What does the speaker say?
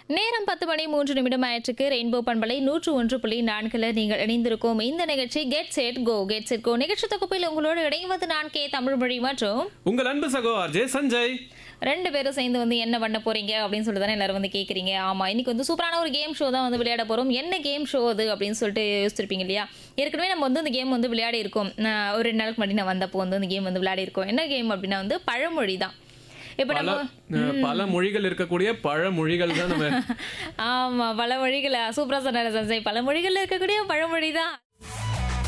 நேரம் பத்து மணி மூன்று நிமிடம் ஆயிற்றுக்கு ரெயின்போ பண்பலை நூற்று ஒன்று புள்ளி நான்குல நீங்கள் இணைந்திருக்கோம் இந்த நிகழ்ச்சி get set go get set go நிகழ்ச்சி தொகுப்பில் உங்களோடு இணைவது நான் கே தமிழ் மொழி மற்றும் உங்கள் அன்பு சகோ ஆர்ஜே சஞ்சய் ரெண்டு பேரும் சேர்ந்து வந்து என்ன பண்ண போறீங்க அப்படின்னு சொல்லிட்டு தானே எல்லாரும் வந்து கேட்குறீங்க ஆமா இன்னைக்கு வந்து சூப்பரான ஒரு கேம் ஷோ தான் வந்து விளையாட போறோம் என்ன கேம் ஷோ அது அப்படின்னு சொல்லிட்டு யோசிச்சிருப்பீங்க இல்லையா ஏற்கனவே நம்ம வந்து இந்த கேம் வந்து விளையாடி இருக்கோம் நான் ஒரு ரெண்டு நாளுக்கு முன்னாடி நான் வந்தப்போ வந்து இந்த கேம் வந்து விளையாடி இருக்கோம் என்ன கேம் அப்படின்னா வந்து பழமொழி தான் இப்போ பல நம்ம அஹ், பல மொழிகள் இருக்கக்கூடிய பழமொழிகள் தான் நம்ம ஆமா பல மொழிகள் சூப்பரா சொன்னாரு சஞ்சய் பல மொழிகள்ல இருக்கக்கூடிய பழமொழி தான்